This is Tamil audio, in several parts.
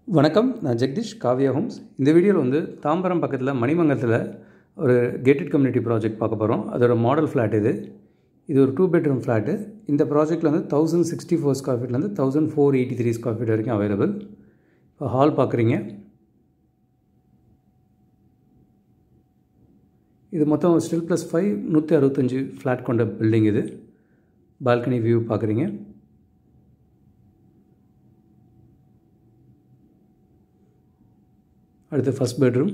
வணக்கம் நான் ஜெகதீஷ் காவியா ஹோம்ஸ் இந்த வீடியோவில் வந்து தாம்பரம் பக்கத்தில் மணிமங்கலத்தில் ஒரு கேட்டட் கம்யூனிட்டி ப்ராஜெக்ட் பார்க்க போகிறோம் அதோட மாடல் ஃப்ளாட் இது இது ஒரு டூ பெட்ரூம் ஃப்ளாட்டு இந்த ப்ராஜெக்ட்டில் வந்து தௌசண்ட் சிக்ஸ்டி ஃபோர் ஸ்கொயர் ஃபீட்லேருந்து thousand four eighty three square feet வரைக்கும் அவைலபிள் இப்போ ஹால் பார்க்குறீங்க இது மொத்தம் ஸ்டில் ப்ளஸ் ஃபைவ் நூற்றி அறுபத்தஞ்சு ஃப்ளாட் கொண்ட பில்டிங் இது பால்கனி வியூ பார்க்குறீங்க அடுத்து ஃபஸ்ட் பெட்ரூம்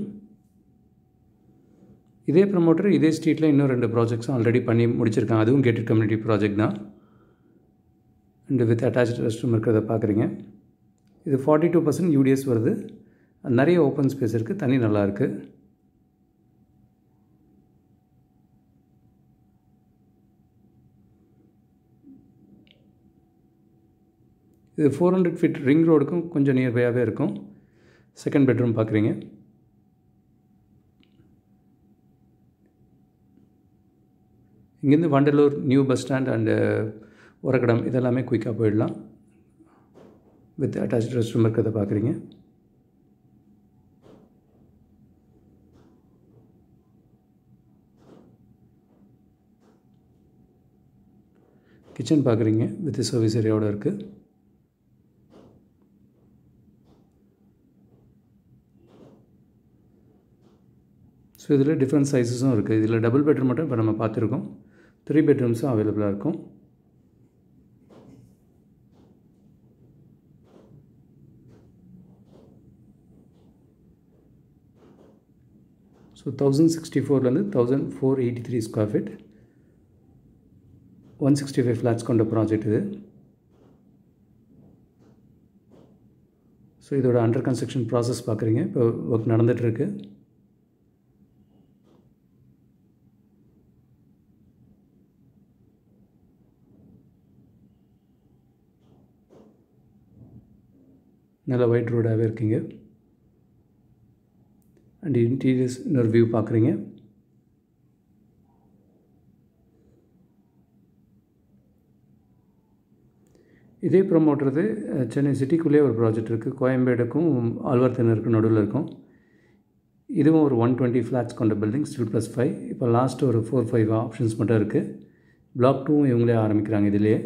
இதே ப்ரமோட்டர் இதே ஸ்ட்ரீட்டில் இன்னும் ரெண்டு ப்ராஜெக்ட்ஸும் ஆல்ரெடி பண்ணி முடிச்சிருக்காங்க அதுவும் கேட்டட் கம்யூனிட்டி ப்ராஜெக்ட் தான் and with attach rest room இருக்கிறத பார்க்குறீங்க இது ஃபார்ட்டி டூ பர்சன்ட் யூடிஎஸ் வருது நிறைய ஓப்பன் ஸ்பேஸ் இருக்குது தண்ணி நல்லா இருக்குது இது ஃபோர் ஹண்ட்ரட் ஃபீட் ரிங் ரோடுக்கும் கொஞ்சம் நியர்பையாகவே இருக்கும் செகண்ட் பெட்ரூம் பார்க்குறீங்க இங்கேருந்து Vandalur new bus stand and உரக்கடம் இதெல்லாமே குயிக்காக போயிடலாம் வித் அட்டாச் ரெஸ்ட் ரூம் இருக்கிறத பார்க்குறீங்க கிச்சன் பார்க்குறீங்க வித் சர்வீஸ் ஏரியாவோட இருக்குது ஸோ இதில் டிஃப்ரெண்ட் சைஸஸும் இருக்குது இதில் டபுள் பெட்ரூம் மட்டும் இப்போ நம்ம பார்த்துருக்கோம் த்ரீ பெட்ரூம்ஸும் அவைலபிளாக இருக்கும் ஸோ தௌசண்ட் சிக்ஸ்டி ஃபோர்லேருந்து thousand four eighty three square feet one sixty five flats கொண்ட ப்ராஜெக்ட் இது ஸோ இதோட அண்டர் கன்ஸ்ட்ரக்ஷன் ப்ராசஸ் பார்க்குறீங்க இப்போ ஒர்க் நடந்துகிட்ருக்கு நல்ல ஒயிட் ரோடாகவே இருக்கீங்க அண்ட் இன்டீரியர்ஸ் இன்னொரு வியூ பார்க்குறீங்க இதே ப்ரொமோட்டரது சென்னை சிட்டிக்குள்ளேயே ஒரு ப்ராஜெக்ட் இருக்குது கோயம்பேடுக்கும் ஆழ்வார்த்தனருக்கு நடுவில் இருக்கும் இதுவும் ஒரு ஒன் டுவெண்ட்டி ஃப்ளாட்ஸ் கொண்ட பில்டிங் ஸ்டில் ப்ளஸ் ஃபைவ் இப்போ லாஸ்ட் ஒரு ஃபோர் ஃபைவ் ஆப்ஷன்ஸ் மட்டும் இருக்குது பிளாக் டூவும் இவங்களே ஆரம்பிக்கிறாங்க இதிலேயே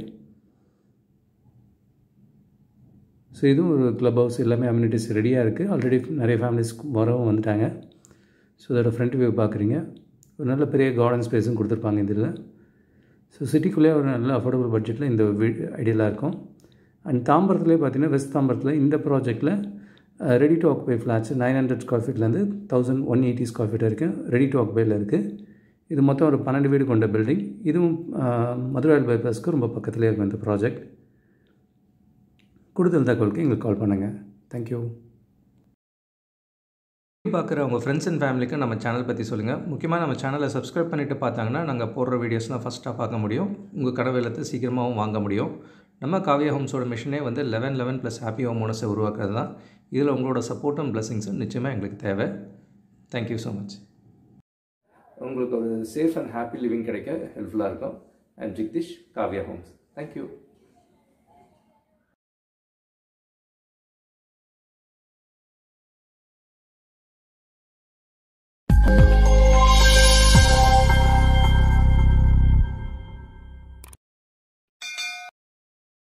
ஸோ இதுவும் ஒரு க்ளப் ஹவுஸ் எல்லாமே அம்யூனிட்டிஸ் ரெடியாக இருக்குது ஆல்ரெடி நிறைய ஃபேமிலிஸ் வரவும் வந்துட்டாங்க ஸோ அதோட ஃப்ரண்ட் வியூ பார்க்குறீங்க ஒரு நல்ல பெரிய கார்டன் ஸ்பேஸும் கொடுத்துருப்பாங்க இதில் ஸோ சிட்டிக்குள்ளேயே ஒரு நல்ல அஃபோர்டபுள் பட்ஜெட்டில் இந்த வீ ஐடியலாக இருக்கும் அண்ட் தாம்பரத்துலேயே பார்த்தீங்கன்னா வெஸ்ட் தாம்பரத்தில் இந்த ப்ராஜெக்ட்டில் ready to occupy flats nine hundred square ஃபீட்லேருந்து thousand one eighty square feet வரைக்கும் ரெடி டு ஆக்குபையில் இருக்குது இது மொத்தம் ஒரு பன்னெண்டு வீடு கொண்ட பில்டிங் இதுவும் மதுரை பைபாஸ்க்கு ரொம்ப பக்கத்துலேயே இருக்கும் இந்த ப்ராஜெக்ட் கூடுதல் தகவலுக்கு எங்களுக்கு கால் பண்ணுங்கள் தேங்க்யூ பார்க்குற உங்கள் ஃப்ரெண்ட்ஸ் அண்ட் ஃபேமிலிக்கு நம்ம சேனல் பற்றி சொல்லுங்கள் முக்கியமாக நம்ம சேனலை சப்ஸ்கிரைப் பண்ணிவிட்டு பார்த்தாங்கன்னா நாங்கள் போடுற வீடியோஸ்லாம் ஃபஸ்ட்டாக பார்க்க முடியும் உங்கள் கடை வெள்ளத்தை சீக்கிரமாகவும் வாங்க முடியும் நம்ம காவியா ஹோம்ஸோட மிஷனே வந்து eleven eleven plus happy home ஓனஸை உருவாக்குறது தான் இதில் உங்களோட சப்போர்ட்டும் பிளஸிங்ஸும் நிச்சயமாக எங்களுக்கு தேவை தேங்க்யூ ஸோ மச் உங்களுக்கு ஒரு சேஃப் அண்ட் ஹாப்பி லிவிங் கிடைக்க ஹெல்ப்ஃபுல்லாக இருக்கும் அண்ட் ஜிக்திஷ் Kavya homes thank you thank you